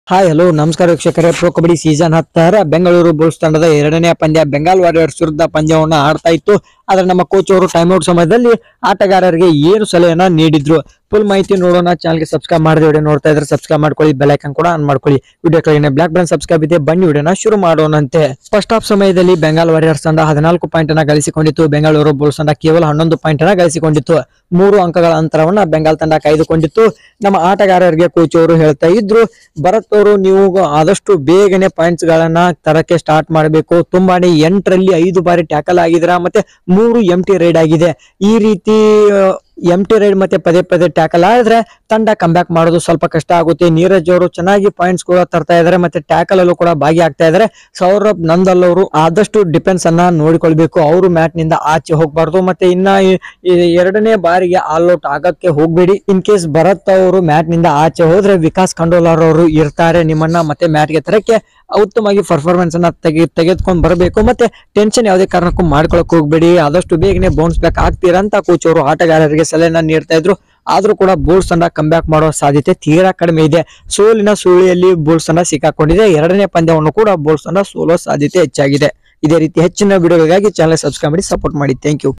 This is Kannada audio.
ಹಾಯ್ ಹಲೋ ನಮಸ್ಕಾರ ವೀಕ್ಷಕರೇ ಪ್ರೊ ಕಬಡ್ಡಿ ಸೀಸನ್ ಹತ್ತರ ಬೆಂಗಳೂರು ಬುಲ್ಸ್ ತಂಡದ ಎರಡನೇ ಪಂದ್ಯ ಬೆಂಗಾಲ್ ವಾರಿಯರ್ಸ್ ವಿರುದ್ಧ ಪಂದ್ಯವನ್ನು ಆಡ್ತಾ ಇತ್ತು ಆದ್ರೆ ನಮ್ಮ ಕೋಚ್ ಅವರು ಟೈಮ್ ಔಟ್ ಸಮಯದಲ್ಲಿ ಆಟಗಾರರಿಗೆ ಏನು ಸಲಹೆಯನ್ನ ನೀಡಿದ್ರು ಫುಲ್ ಮಾಹಿತಿ ನೋಡೋಣ ಚಾನಲ್ಗೆ ಸಬ್ಸ್ಕ್ರೈಬ್ ಮಾಡಿದ ವಿಡಿಯೋ ನೋಡ್ತಾ ಇದ್ರೆ ಸಬ್ಸ್ಕ್ರೈಬ್ ಮಾಡ್ಕೊಳ್ಳಿ ಬೆಲ್ ಐಕನ್ ಕೂಡ ಆನ್ ಮಾಡ್ಕೊಳ್ಳಿ ವಿಡಿಯೋ ಕೆಳಗೆ ಬ್ಲಾಕ್ ಬಟನ್ ಸಬ್ಸ್ಕ್ರೈಬ್ ಇದೆ ಬನ್ನಿ ವಿಡಿಯೋನ ಶುರು ಮಾಡೋಣಂತೆ ಫಸ್ಟ್ ಹಾಫ್ ಸಮಯದಲ್ಲಿ ಬೆಂಗಾಲ್ ವಾರಿಯರ್ಸ್ ತಂಡ ಹದಿನಾಲ್ಕು ಪಾಯಿಂಟ್ ಅನ್ನ ಗಳಿಸಿಕೊಂಡಿತ್ತು ಬೆಂಗಳೂರು ಬುಲ್ಸ್ ತಂಡ ಕೇವಲ ಹನ್ನೊಂದು ಪಾಯಿಂಟ್ ಅನ್ನ ಗಳಿಸಿಕೊಂಡಿತ್ತು ಮೂರು ಅಂಕಗಳ ಅಂತರವನ್ನ ಬೆಂಗಾಲ್ ತಂಡ ಕಾಯ್ದುಕೊಂಡಿತ್ತು ನಮ್ಮ ಆಟಗಾರರಿಗೆ ಕೋಚ್ ಅವರು ಹೇಳ್ತಾ ಇದ್ರು ಭರತ್ ಅವರು ನೀವು ಆದಷ್ಟು ಬೇಗನೆ ಪಾಯಿಂಟ್ಸ್ ಗಳನ್ನ ತರಕ್ಕೆ ಸ್ಟಾರ್ಟ್ ಮಾಡಬೇಕು ತುಂಬಾನೇ ಎಂಟರಲ್ಲಿ ಐದು ಬಾರಿ ಟ್ಯಾಕಲ್ ಆಗಿದ್ರ ಮತ್ತೆ ಮೂರು ಎಂ ಟಿ ರೈಡ್ ಆಗಿದೆ ಈ ರೀತಿ ಎಂ ಟಿ ರೈಡ್ ಮತ್ತೆ ಪದೇ ಪದೇ ಟ್ಯಾಕಲ್ ಆದ್ರೆ ತಂಡ ಕಂಬ್ಯಾಕ್ ಮಾಡೋದು ಸ್ವಲ್ಪ ಕಷ್ಟ ಆಗುತ್ತೆ ನೀರಜ್ ಅವರು ಚೆನ್ನಾಗಿ ಪಾಯಿಂಟ್ಸ್ ಕೂಡ ತರ್ತಾ ಇದಾರೆ ಮತ್ತೆ ಟ್ಯಾಕಲ್ ಅಲ್ಲೂ ಕೂಡ ಭಾಗಿಯಾಗ್ತಾ ಇದಾರೆ ಸೌರಭ್ ನಂದಲ್ ಅವರು ಆದಷ್ಟು ಡಿಫೆನ್ಸ್ ಅನ್ನ ನೋಡಿಕೊಳ್ಬೇಕು ಅವರು ಮ್ಯಾಟ್ ನಿಂದ ಆಚೆ ಹೋಗ್ಬಾರ್ದು ಮತ್ತೆ ಇನ್ನ ಈ- ಈ ಎರಡನೇ ಬಾರಿಗೆ ಆಲ್ ಔಟ್ ಆಗಕ್ಕೆ ಹೋಗ್ಬೇಡಿ ಇನ್ ಕೇಸ್ ಭರತ್ ಅವರು ಮ್ಯಾಟ್ ನಿಂದ ಆಚೆ ಹೋದ್ರೆ ವಿಕಾಸ್ ಖಂಡೋಲಾರ್ ಅವರು ಇರ್ತಾರೆ ನಿಮ್ಮನ್ನ ಮತ್ತೆ ಮ್ಯಾಟ್ ಗೆ ತರಕ್ಕೆ ಉತ್ತಮವಾಗಿ ಪರ್ಫಾರ್ಮೆನ್ಸ್ ಅನ್ನ ತೆಗೆ ತೆಗೆದುಕೊಂಡು ಬರಬೇಕು ಮತ್ತೆ ಟೆನ್ಷನ್ ಯಾವುದೇ ಕಾರಣಕ್ಕೂ ಮಾಡ್ಕೊಳಕ್ ಹೋಗ್ಬೇಡಿ ಆದಷ್ಟು ಬೇಗನೆ ಬೌನ್ಸ್ ಬ್ಯಾಕ್ ಆಗ್ತೀರಾ ಅಂತ ಕೋಚ್ ಅವರು ಆಟಗಾರರಿಗೆ ಸಲಹೆನ ನೀಡ್ತಾ ಇದ್ರು ಆದ್ರೂ ಕೂಡ ಬುಲ್ಸ್ ತಂಡ ಕಂಬ್ಯಾಕ್ ಮಾಡೋ ಸಾಧ್ಯತೆ ತೀರಾ ಕಡಿಮೆ ಇದೆ ಸೋಲಿನ ಸುಳಿಯಲ್ಲಿ ಬುಲ್ಸ್ ತಂಡ ಸಿಕ್ಕಾಕೊಂಡಿದೆ ಎರಡನೇ ಪಂದ್ಯವನ್ನು ಕೂಡ ಬುಲ್ಸ್ ತಂಡ ಸೋಲೋ ಸಾಧ್ಯತೆ ಹೆಚ್ಚಾಗಿದೆ ಇದೇ ರೀತಿ ಹೆಚ್ಚಿನ ವಿಡಿಯೋಗಳಿಗಾಗಿ ಚಾನಲ್ ಸಬ್ಸ್ಕ್ರೈಬ್ ಮಾಡಿ ಸಪೋರ್ಟ್ ಮಾಡಿ ಥ್ಯಾಂಕ್ ಯು